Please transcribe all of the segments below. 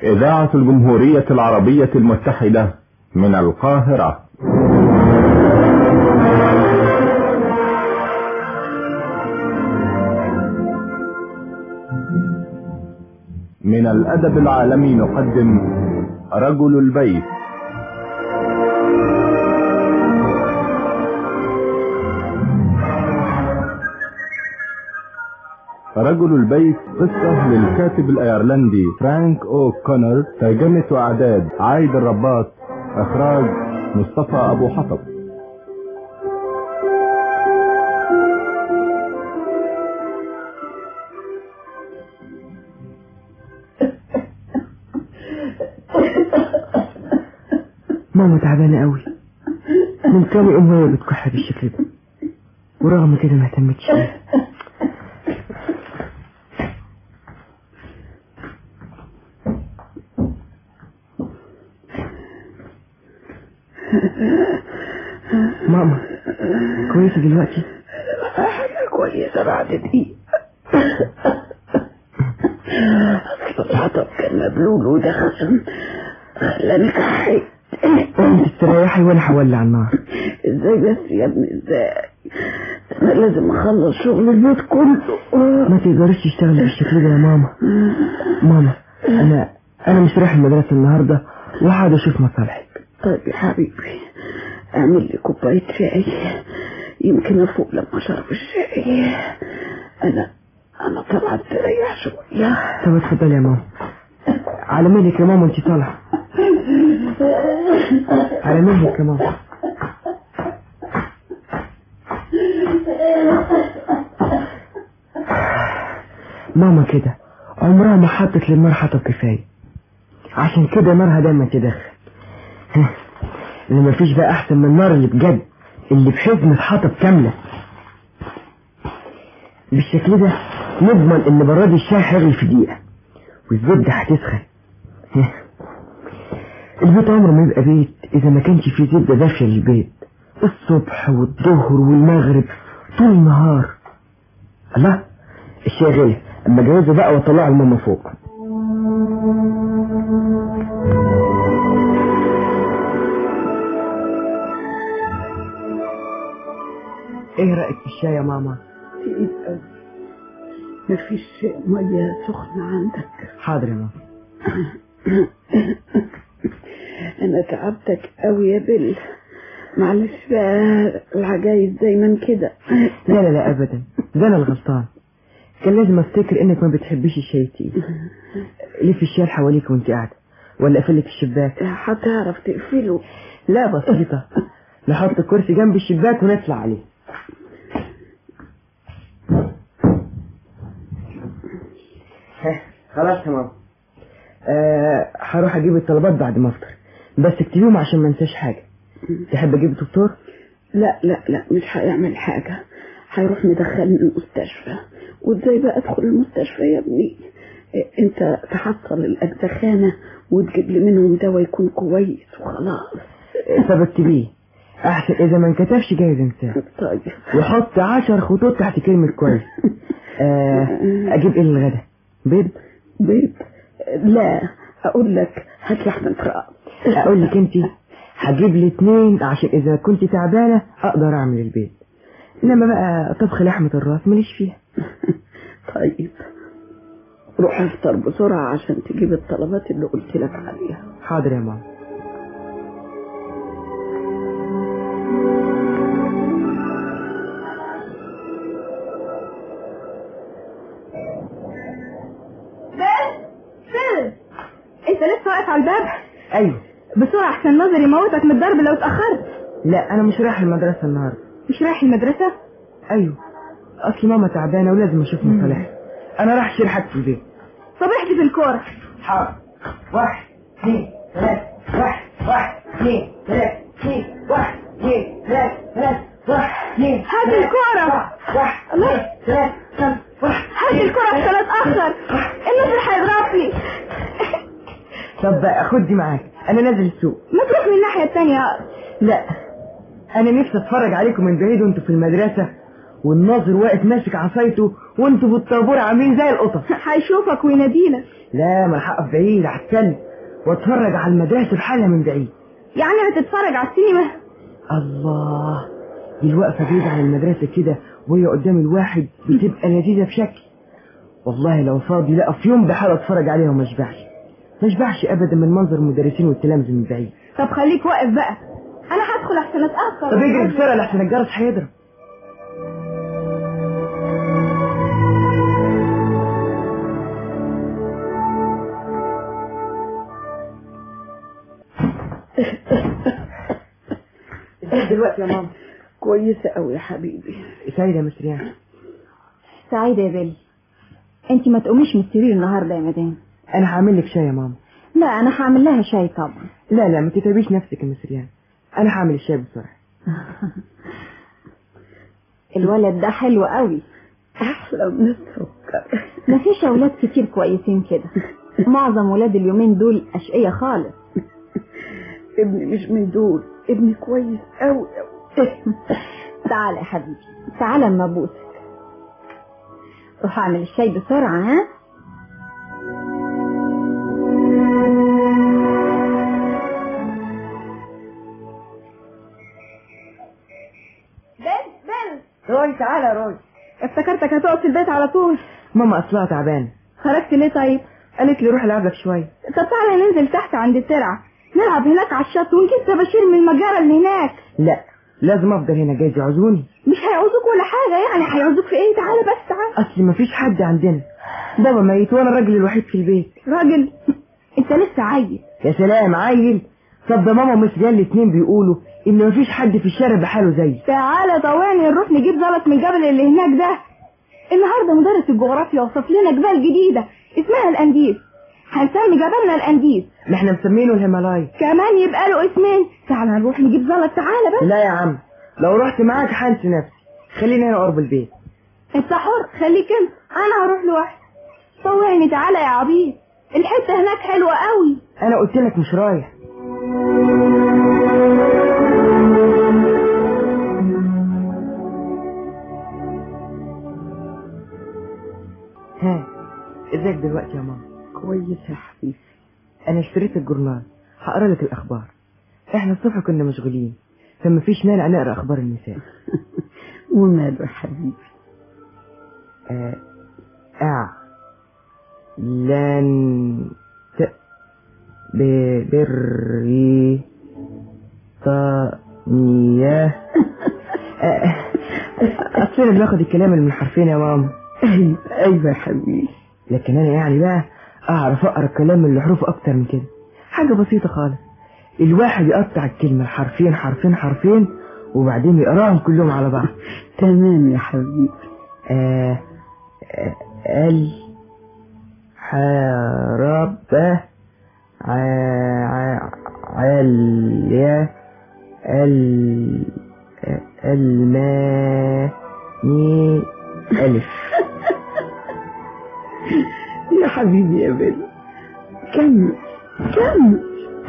إذاعة الجمهورية العربية المتحدة من القاهرة من الأدب العالمي نقدم رجل البيت رجل البيت قصة للكاتب الأيرلندي فرانك أو كونر ترجمة وإعداد عايد الرباط إخراج مصطفى أبو حطب ماما تعبانة قوي من كام يوم وهي بتكح بالشكل ده ورغم كده ما اهتمتش بيها ماما كويسة دلوقتي حاجة كويسة بعد دي أصل الحطب كان مبلول ودخن خلاني كحيت انت تستريحي وانا هولع النار ازاي بس يا ابني ازاي انا لازم اخلص شغل البيت كله ما تقدريش تشتغلي بالشكل ده يا ماما ماما انا انا مش رايح المدرسة النهاردة وقاعد اشوف مصالحك طيب يا حبيبي اعمل لي كوباية شاي يمكن افوق لما اشرب الشاي انا انا طبعا تريح شوية طب اتفضلي يا ماما على مهلك يا ماما انت طالعة على مهلك يا ماما ماما كده عمرها ما حطت للنار حطب كفاية عشان كده نارها دايما تدخل اللي مفيش بقى احسن من النار اللي بجد اللي بحزمة حطب كاملة بالشكل ده نضمن ان براد الشاي هيغلي في دقيقة والزبدة هتسخن البيت عمره ما يبقى بيت اذا ما كانش فيه زبدة دافية للبيت الصبح والظهر والمغرب طول النهار الله الشاي غلي اما جوزه بقى واطلعه الماما فوق ايه رأيك في الشاي يا ماما تقيل قوي مفيش مية سخنة عندك حاضر يا ماما انا تعبتك قوي يا بل معلش بقى العجايز دايما كده لا لا لا ابدا ده انا الغلطان كان لازم افتكر انك ما بتحبيش الشاي تقيل لف الشاي حواليك وانت قاعده ولا اقفلك الشباك هتعرف تقفله لا بسيطه نحط الكرسي جنب الشباك ونطلع عليه ها، خلاص يا ماما أه هروح اجيب الطلبات بعد ما افطر بس اكتبيهم عشان ما انساش حاجه تحب اجيب الدكتور لا لا لا مش هيعمل حاجة هيروح مدخلني المستشفى وازاي بقى ادخل المستشفى يا ابني إيه، انت تحصل الاجزخانة وتجيب لي منهم دواء يكون كويس وخلاص طب اكتبيه احسن اذا ما انكتبش جايز انساه طيب وحط عشر خطوط تحت كلمة كويس آه اجيب ايه للغدا بيض بيض لا اقول لك هات لحمة رقم اقول لك انت هجيب لي اتنين عشان اذا كنت تعبانة اقدر اعمل البيض انما بقى طبخ لحمة الراس ماليش فيها طيب روح افطر بسرعة عشان تجيب الطلبات اللي قلت لك عليها حاضر يا ماما بل بل انت لسه واقف على الباب ايوه بسرعة احسن نظري يموتك من الضرب لو اتأخرت لا انا مش رايح المدرسة النهاردة مش رايح المدرسة ايوه اصل ماما تعبانة ولازم اشوف مصالحها انا راح اشيل حاجتي في البيت طب احذف الكورة حاضر واحد اثنين ثلاثة واحد واحد اثنين ثلاثة اثنين واحد اثنين ثلاثة ثلاثة واحد اثنين هات الكورة واحد اثنين ثلاثة خمسة واحد هات الكورة عشان اتأخر النصر هيضربني طب بقى خد دي معاك انا نازل السوق ما تروح من الناحية التانية لا انا نفسي اتفرج عليكم من بعيد وانتوا في المدرسة والناظر واقف ماسك عصايته وانتوا في الطابور عاملين زي القطط هيشوفك ويناديلك لا ما انا هقف بعيد على السلم واتفرج على المدرسة بحالها من بعيد يعني هتتفرج على السينما الله دي الوقفة بعيد عن المدرسة كده وهي قدام الواحد بتبقى لذيذة بشكل والله لو فاضي لا في يوم بحال اتفرج عليها وما اشبعش ما اشبعش ابدا من منظر المدرسين والتلامذة من بعيد طب خليك واقف بقى انا هدخل احسن اتاخر طب اجري بسرعة لحسن الجرس هيضرب ازيك دلوقتي يا ماما كويسة قوي يا حبيبي سعيدة يا مسريان سعيدة يا بيلي انت ما تقوميش من السرير النهارده يا مدام انا هعمل لك شاي يا ماما لا انا هعمل لها شاي طبعا لا لا ما تتعبيش نفسك يا مسريان انا هعمل الشاي بسرعة الولد ده حلو قوي أحلى من السكر مفيش اولاد كتير كويسين كده معظم ولاد اليومين دول اشقية خالص ابني مش من دول ابني كويس قوي قوي تعالى يا حبيبي تعالى اما ابوسك روح اعمل الشاي بسرعة ها بنت بنت روي تعالى يا روي افتكرتك هتقعد في البيت على طول ماما اصلها تعبانة خرجت ليه طيب قالت لي روح العب لك شوية طب تعالى ننزل تحت عند الترعة نلعب هناك على الشط ونجيب طباشير من المجارة اللي هناك لا لازم افضل هنا جايز يعوزوني مش هيعوزوك ولا حاجة يعني هيعوزوك في ايه تعالى بس تعالى اصل مفيش حد عندنا بابا ميت وانا الراجل الوحيد في البيت راجل انت لسه عيل يا سلام عيل طب ده ماما ومسريان الاتنين بيقولوا ان مفيش حد في الشارع بحاله زي تعالى طواني نروح نجيب زلط من الجبل اللي هناك ده النهارده مدرس الجغرافيا وصف لنا جبال جديدة اسمها الانديز هنسمي جبلنا الانديز ما احنا مسمينه الهيمالايا كمان يبقى له اسمين تعالى نروح نجيب زلط تعالى بس لا يا عم لو رحت معاك هنسى نفسي خليني هنا قرب البيت انت حر خليك انت انا هروح لوحدي طوعني تعالى يا عبيد الحتة هناك حلوة قوي انا قلت لك مش رايح ها ازيك دلوقتي يا ماما كويس يا حبيبي انا اشتريت الجورنال هقرا لك الاخبار احنا الصبح كنا مشغولين فما فيش مانع نقرا اخبار النساء وماله يا حبيبي آه، أع لن ت بري طانية أصل أنا باخد الكلام اللي من حرفين يا ماما ايوه ايوه يا حبيبي لكن أنا يعني بقى أعرف أقرأ الكلام اللي حروفه أكتر من كده حاجة بسيطة خالص الواحد يقطع الكلمة حرفين حرفين حرفين وبعدين يقراهم كلهم على بعض تمام يا حبيبي آه آه، ال حرب عليا ال الماني ألف يا حبيبي يا بني كمل كمل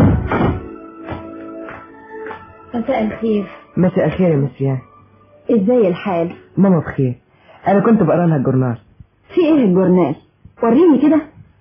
مساء الخير مساء الخير يا مسيان ازاي الحال ماما بخير أنا كنت بقرا لها الجورنال في ايه الجورنال وريني كده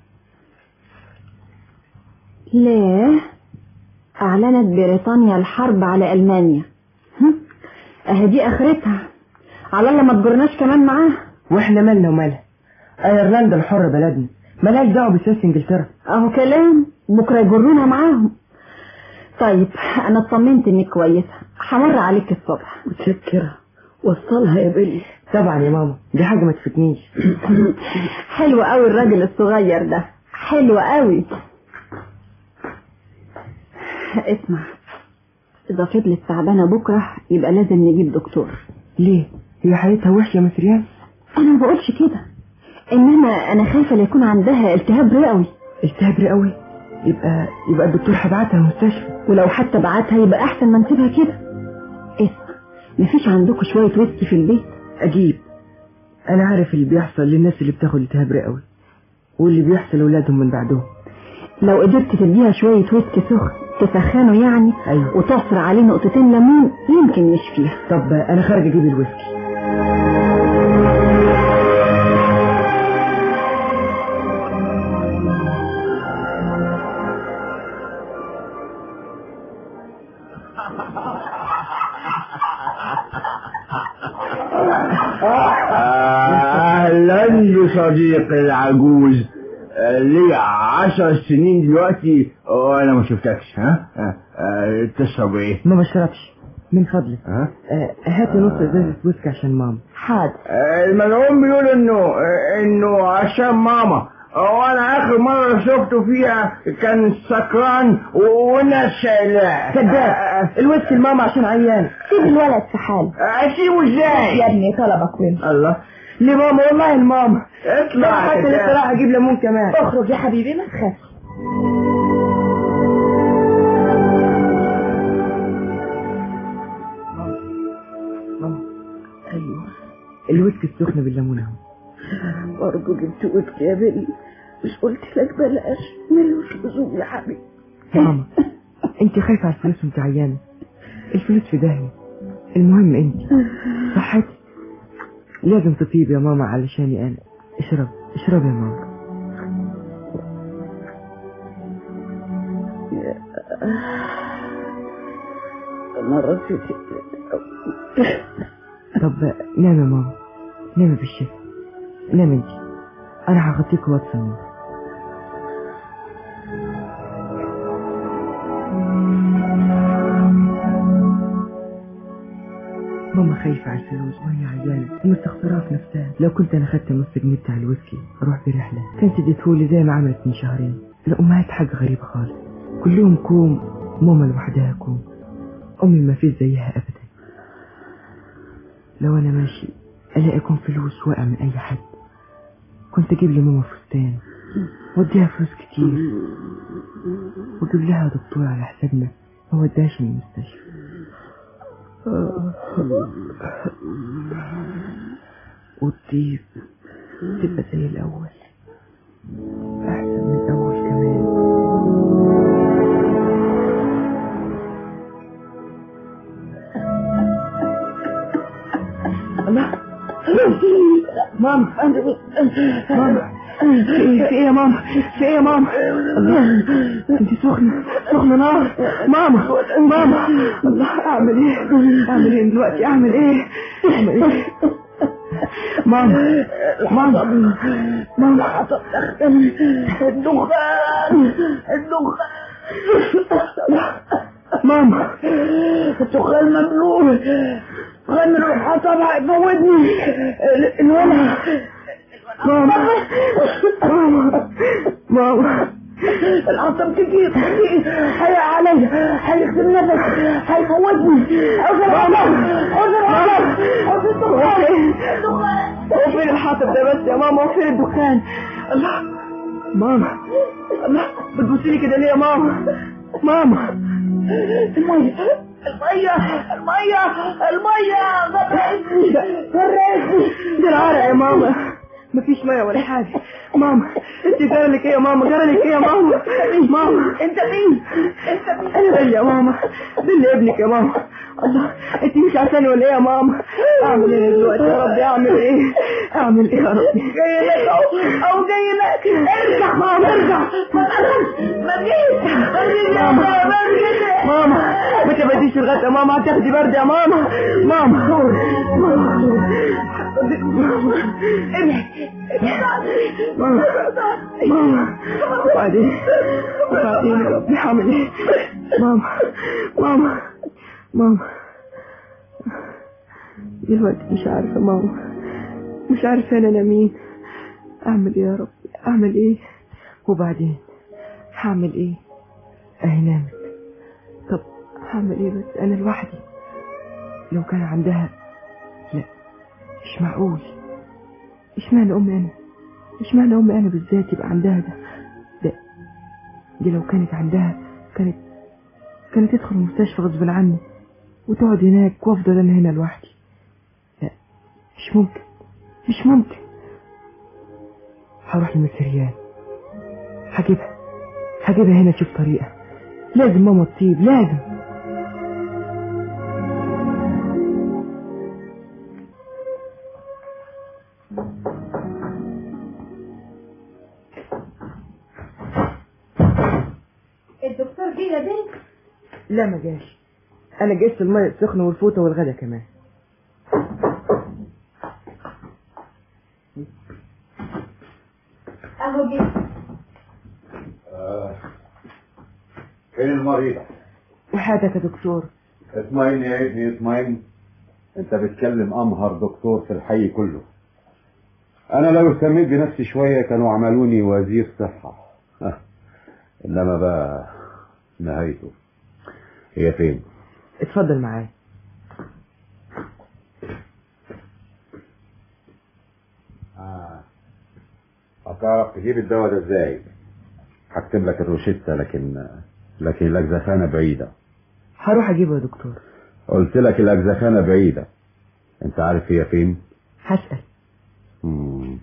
لا اعلنت بريطانيا الحرب على المانيا هم؟ اهي دي اخرتها على الله ما تجرناش كمان معاها وإحنا مالنا ومالها أيرلندا الحرة بلدنا ملهاش دعوة بسياسة إنجلترا اهو كلام بكره يجرونا معاهم طيب انا اطمنت انك كويسه همر عليك الصبح متشكرة وصلها يا بني طبعا يا ماما دي حاجة ما تفتنيش حلو قوي الراجل الصغير ده حلو قوي اسمع اذا فضلت تعبانه بكره يبقى لازم نجيب دكتور ليه هي حالتها وحشة يا مسريان انا ما بقولش كده انما انا خايفه لا يكون عندها التهاب رئوي التهاب رئوي يبقى يبقى الدكتور هيبعتها المستشفى ولو حتى بعتها يبقى احسن ما نسيبها كده اسمع مفيش عندكم شويه ويسكي في البيت أجيب أنا عارف اللي بيحصل للناس اللي بتاخد التهاب رئوي واللي بيحصل لأولادهم من بعدهم لو قدرت تديها شويه ويسكي سخن تسخنه يعني أيوة. وتعصر عليه نقطتين ليمون يمكن يشفيها طب أنا خارج أجيب الويسكي لي صديقي العجوز آه، ليه عشر سنين دلوقتي وانا ما شفتكش ها آه، آه، تشرب ايه ما بشربش من فضلك ها آه، هاتي نص ازازة ويسكي عشان ماما حاضر آه، الملعون بيقول انه آه، انه عشان ماما وانا اخر مرة شفته فيها كان سكران والناس شايلاه كذاب الويسكي لماما عشان عيان سيب الولد في حاله اسيبه ازاي يا ابني طلبك وين الله لماما والله لماما اطلع حتى يا لسه كده. راح اجيب ليمون كمان اخرج يا حبيبي ما تخافش ماما ايوه الويسكي السخن بالليمون اهو برضه جبت ويسكي يا بني مش قلت لك بلاش ملوش لزوم يا حبيبي ماما انت خايفة على الفلوس وانت عيانة الفلوس في داهية المهم انت صحتك لازم تطيب يا ماما علشاني انا اشرب اشرب يا ماما انا راسي طب نام يا ماما نامي بالشفا نام انت انا هغطيك واتس النور ماما خايفة على الفلوس وهي عيانة ومستخسرها في نفسها لو كنت انا خدت النص جنيه بتاع الويسكي اروح برحلة كانت اديتهولي زي ما عملت من شهرين الامهات حاجة غريبة خالص كلهم كوم ماما لوحدها كوم امي ما فيش زيها ابدا لو انا ماشي الاقي كم فلوس واقع من اي حد كنت اجيب لماما فستان واديها فلوس كتير واجيب لها دكتور على حسابنا ما وداش من المستشفى والطيب تبقى زي الاول احسن من الاول كمان الله ماما ماما في ايه في ايه يا ماما في ايه يا ماما الله انت سخنة سخنة نار ماما ماما الله اعمل ايه اعمل ايه دلوقتي اعمل ايه اعمل ايه ماما ماما ماما الدخان الدخان ماما الدخان مملوء دخان من الحطب هيموتني الولد ماما ماما ماما الحطب كتير كتير هي علي هيكتب نفس هيفوتني عذر عذر عذر عذر عذر الدخان الدخان وفين الحاطب ده بس يا ماما وفين الدخان الله ماما الله بتبصيلي كده ليه يا ماما ماما المية المية المية المية غرقتني غرقتني ده العرق يا ماما مفيش ميه ولا حاجه ماما انت جرالك ايه يا ماما جرالك ايه يا ماما ماما انت مين انت مين انا بلي يا ماما بلي ابنك يا ماما الله انت مش عشاني ولا ايه يا ماما اعمل ايه دلوقتي يا ربي اعمل ايه اعمل ايه يا ربي جاي لك اهو اهو جاي لك ارجع ماما ارجع ما تقلقش ما تجيش ما تجيش يا ماما ما تجيش ماما ما تبديش الغدا يا ماما هتاخدي برد يا ماما ماما ماما ماما وبعدين وبعدين يا ربي هعمل ايه ماما ماما ماما دلوقتي مش عارفة ماما مش عارفة انا مين اعمل ايه يا ربي اعمل ايه وبعدين هعمل ايه اهي نامت طب هعمل ايه بس انا لوحدي لو كان عندها لا مش معقول اشمعنى امي انا اشمعنى امي انا بالذات يبقى عندها ده ده دي لو كانت عندها كانت كانت تدخل المستشفى غصب عني وتقعد هناك وافضل انا هنا لوحدي لا مش ممكن مش ممكن هروح لمسريان هجيبها هجيبها هنا تشوف طريقة لازم ماما تطيب لازم الدكتور جه يا بنت لا ما جاش انا جبت المية السخنة والفوطة والغدا كمان فين المريضة وحياتك يا دكتور اطمئن يا ابني اطمئن انت بتكلم امهر دكتور في الحي كله انا لو اهتميت بنفسي شوية كانوا عملوني وزير صحة ها. انما بقى نهايته هي فين اتفضل معايا آه. هتعرف تجيب الدواء ده ازاي هكتب لك الروشتة لكن لكن الاجزخانة بعيدة هروح اجيبه يا دكتور قلت لك الاجزخانة بعيدة انت عارف هي فين هسأل مم.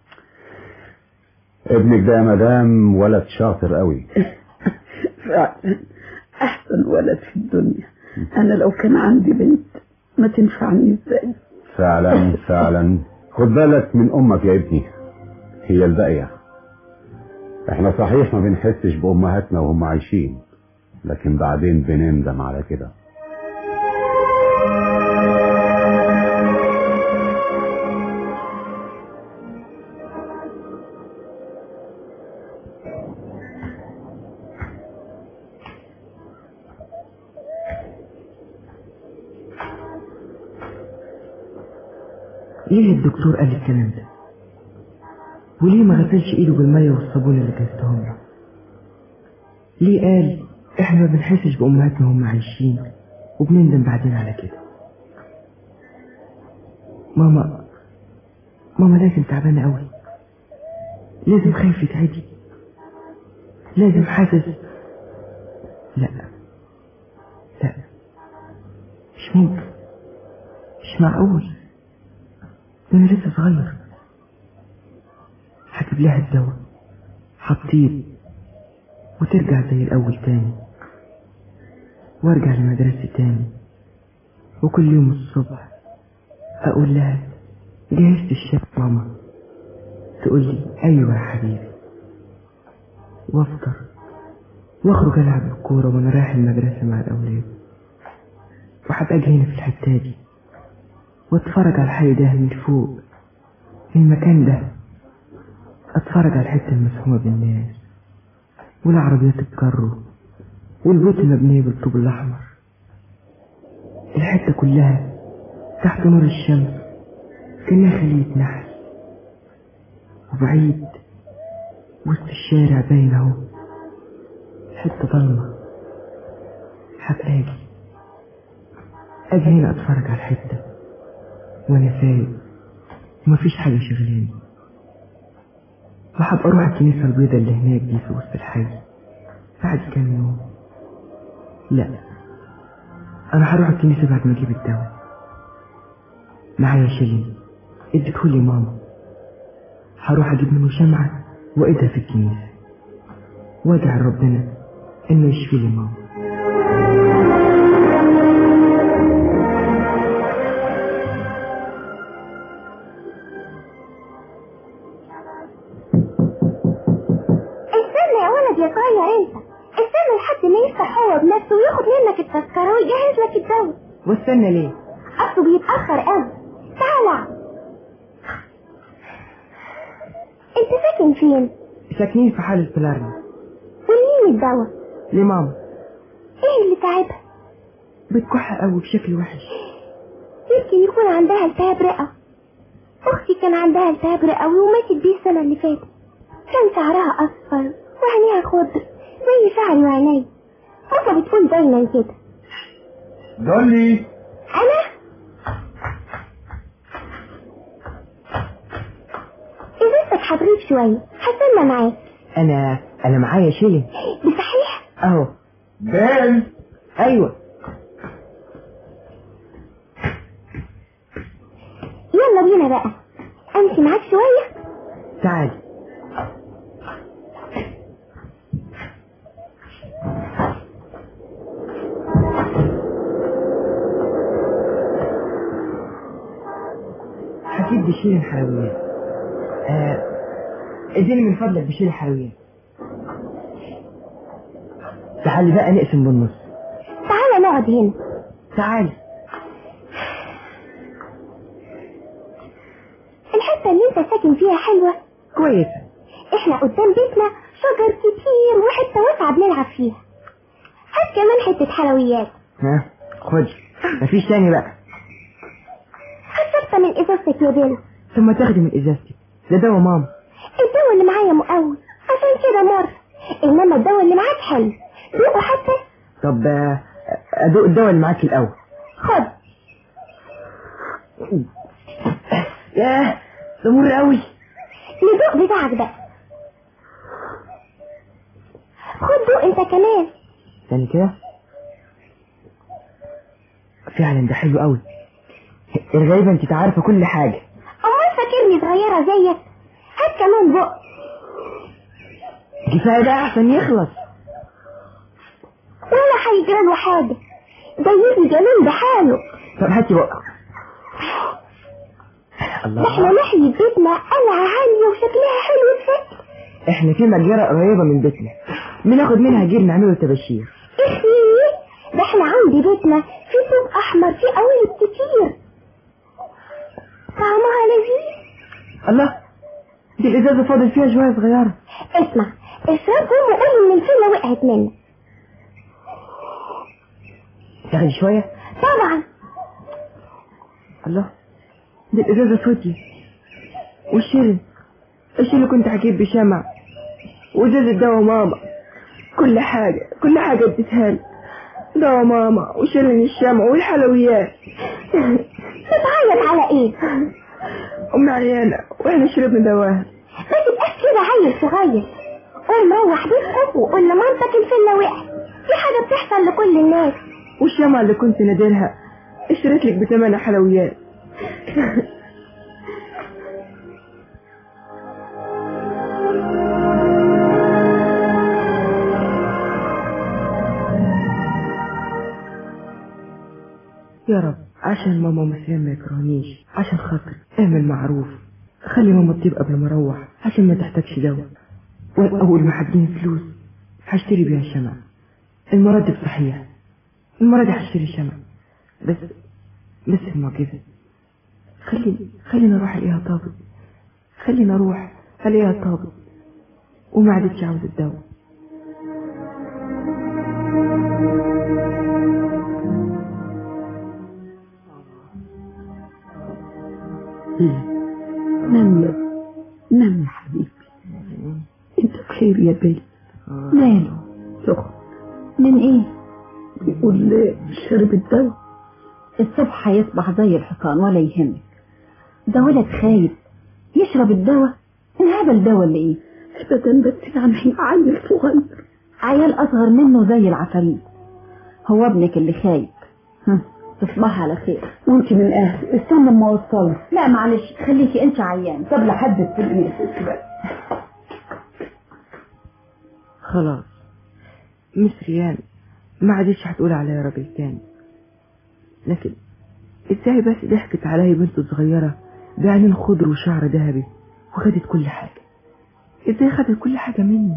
ابنك ده يا مدام ولد شاطر قوي فعلا احسن ولد في الدنيا انا لو كان عندي بنت ما تنفعني ازاي فعلا فعلا خد بالك من امك يا ابني هي الباقية احنا صحيح ما بنحسش بامهاتنا وهم عايشين لكن بعدين بنندم على كده ليه الدكتور قال الكلام ده وليه ما غسلش ايده بالمية والصابون اللي كلتهم له ليه قال احنا ما بنحسش بامهاتنا وهم عايشين وبنندم بعدين على كده ماما ماما لازم تعبانة قوي لازم خايف يتعدي لازم حاسس لا لا مش ممكن مش معقول ده انا لسه صغير هجيب لها الدواء هتطيب وترجع زي الاول تاني وارجع لمدرستي تاني وكل يوم الصبح اقول لها جهزت الشاي ماما تقول لي ايوه يا حبيبي وافطر واخرج العب الكوره وانا رايح المدرسه مع الاولاد وهبقى اجي هنا في الحته دي واتفرج على الحي ده من فوق من المكان ده اتفرج على الحته المزحومه بالناس والعربيات الكرو والبيوت المبنيه بالطوب الاحمر الحته كلها تحت نور الشمس كانها خليه نحل وبعيد وسط الشارع باين اهو حته ضلمه هبقى اجي اجي هنا اتفرج على الحته وانا فايق ومفيش حاجة شغلاني وحب اروح الكنيسة البيضاء اللي هناك دي في وسط الحي بعد كام يوم لا انا هروح الكنيسة بعد ما اجيب الدواء معايا شيلين اديتهولي ماما هروح اجيب منه شمعة وايدها في الكنيسة وادعي ربنا انه يشفي لي ماما استنى يا ولد يا صغير انت استنى لحد ما يفتح هو بنفسه وياخد منك التذكرة ويجهز لك الدواء واستنى ليه اصله بيتأخر قوي تعالى انت ساكن فين ساكنين في حالة بلارنا ولمين الدواء لماما ايه اللي تعبها بتكح قوي بشكل وحش يمكن يكون عندها التهاب رئة اختي كان عندها التهاب رئوي وماتت بيه السنة اللي فاتت كان شعرها اصفر وعينيها خضر زي شعري وعيني ماما بتقول دايما كده دولي انا ازازتك هتغيب شوية هستنى معاك انا انا معايا شيلين بصحيح اهو بيل ايوه يلا بينا بقى امشي معاك شوية تعالي هجيب بشيل الحلويات آه اديني من فضلك بشيل الحلويات تعالي بقى نقسم بالنص تعالى نقعد هنا تعالي الحتة اللي انت ساكن فيها حلوة كويسة احنا قدام بيتنا شجر كتير وحتة واسعة بنلعب فيها كمان حتة حلويات ها خد مفيش تاني بقى خسرت من ازازتك يا بيل ثم تاخدي من ازازتي ده دواء ماما الدواء اللي معايا مقوي عشان كده مر انما الدواء اللي معاك حلو دوقه حتى طب آه، ادوق الدواء اللي معاك الاول خد ياه ده مر قوي ندوق بتاعك بقى خد دوق انت كمان تاني كده فعلا ده حلو قوي الغريبة انت عارفة كل حاجة امال فاكرني صغيرة زيك هات كمان بق كفاية ده احسن يخلص ولا هيجرى له حاجة ده يجي جميل بحاله طب هاتي بقى ده احنا الله ناحية بيتنا قلعة عالية وشكلها حلو الفكر احنا في مجزرة قريبة من بيتنا بناخد منها جير نعمله تباشير اخي ده احنا عند بيتنا في طوب احمر فيه قوالب كتير طعمها لذيذ الله دي الازازة فاضل فيها شوية صغيرة اسمع اشربهم وقول ان الفيلة وقعت منك تاخدي شوية طبعا الله دي الازازة فاضية والشيرين الشيء اللي كنت هجيب بشمع وازازة دواء ماما كل حاجة كل حاجة اديتها لي دواء ماما وشيرين الشمع والحلويات بتعيط على ايه أم عيانة وإحنا شربنا دواها ما تبقاش كده عيل صغير قوم روح بيتك وقول لمامتك الفيلة وقعت في حاجة بتحصل لكل الناس والشمعة اللي كنت نادرها اشتريت لك بثمنها حلويات يا رب عشان ماما ومسيان ما يكرهنيش عشان خاطر اعمل معروف خلي ماما تطيب قبل ما اروح عشان ما تحتاجش دواء واول ما هتجيني فلوس هشتري بيها الشمع المرة دي بصحيح المرة دي هشتري شمع بس بس المعجزة خلي خلينا اروح الاقيها طابت خلينا اروح الاقيها طابت وما عادتش عاوزة الدواء نام يا نام يا حبيبي انت بخير يا بيل ماله سخن من ايه بيقول شرب الدواء الصبح هيصبح زي الحصان ولا يهمك ده ولد خايب يشرب الدواء الهبل ده ولا ايه ابدا بس يعني عيل صغير عيال اصغر منه زي العفاريت هو ابنك اللي خايب هم، تصبح على خير وانت من اهل استنى اما اوصله لا معلش خليكي انت عيان طب لحد تلقي خلاص مس ريان ما عادتش هتقول عليا راجل تاني لكن ازاي بس ضحكت عليا بنت صغيرة بعينين خضر وشعر ذهبي وخدت كل حاجة ازاي خدت كل حاجة مني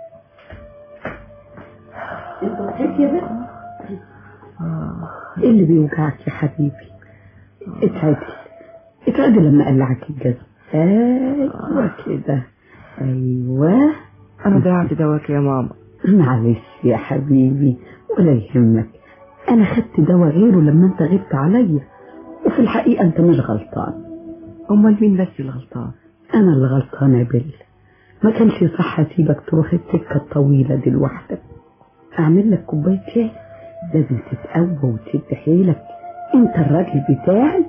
انت صحيت يا بنت ايه اللي بيوجعك يا حبيبي اتعدل اتعدل لما قلعك الجزم ايوه كده ايوه انا ضيعت دواك يا ماما معلش يا حبيبي ولا يهمك انا خدت دواء غيره لما انت غبت عليا وفي الحقيقة انت مش غلطان امال مين بس الغلطان انا اللي غلطانة يا بيل ما كانش صح اسيبك تروح السكة الطويلة دي لوحدك اعمل لك كوباية شاي لازم تتقوى وتشد حيلك انت الراجل بتاعي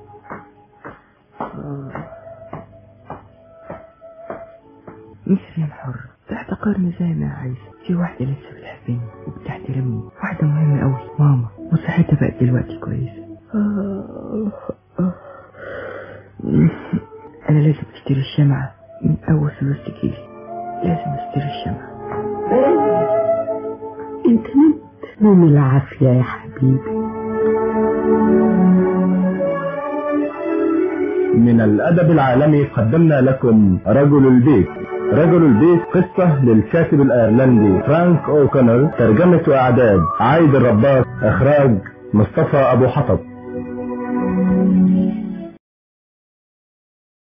مس ريان حر تحتقرني زي ما عايزة في واحدة لسه بتحبني وبتحترمني واحدة مهمة قوي ماما وصحتها بقت دلوقتي كويسة انا لازم اشتري الشمعة من اول فلوس تجيلي لازم اشتري الشمعة انت نمت نوم العافية يا حبيبي من الأدب العالمي قدمنا لكم رجل البيت رجل البيت قصة للكاتب الأيرلندي فرانك أوكونر ترجمة وإعداد عايد الرباط إخراج مصطفى أبو حطب